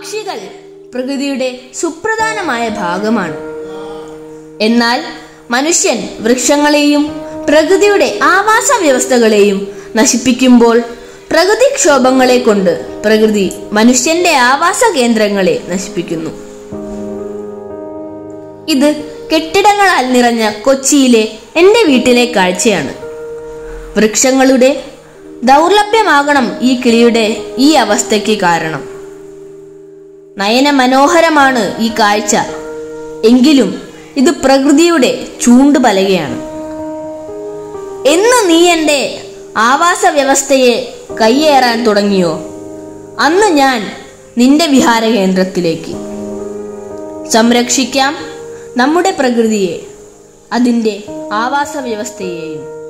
പക്ഷികൾ പ്രകൃതിയുടെ സുപ്രധാനമായ ഭാഗമാണ് എന്നാൽ മനുഷ്യൻ വൃക്ഷങ്ങളെയും പ്രകൃതിയുടെ ആവാസ വ്യവസ്ഥകളെയും നശിപ്പിക്കുമ്പോൾ പ്രകൃതിക്ഷോഭങ്ങളെ കൊണ്ട് പ്രകൃതി മനുഷ്യന്റെ ആവാസ കേന്ദ്രങ്ങളെ നശിപ്പിക്കുന്നു ഇത് കെട്ടിടങ്ങളാൽ നിറഞ്ഞ കൊച്ചിയിലെ എൻ്റെ വീട്ടിലെ കാഴ്ചയാണ് വൃക്ഷങ്ങളുടെ ദൗർലഭ്യമാകണം ഈ കിളിയുടെ ഈ അവസ്ഥയ്ക്ക് കാരണം നയന മനോഹരമാണ് ഈ കാഴ്ച എങ്കിലും ഇത് പ്രകൃതിയുടെ ചൂണ്ടുപലകയാണ് എന്ന് നീ എൻ്റെ ആവാസ വ്യവസ്ഥയെ കയ്യേറാൻ തുടങ്ങിയോ അന്ന് ഞാൻ നിന്റെ വിഹാര കേന്ദ്രത്തിലേക്ക് സംരക്ഷിക്കാം നമ്മുടെ പ്രകൃതിയെ അതിൻ്റെ ആവാസ വ്യവസ്ഥയെയും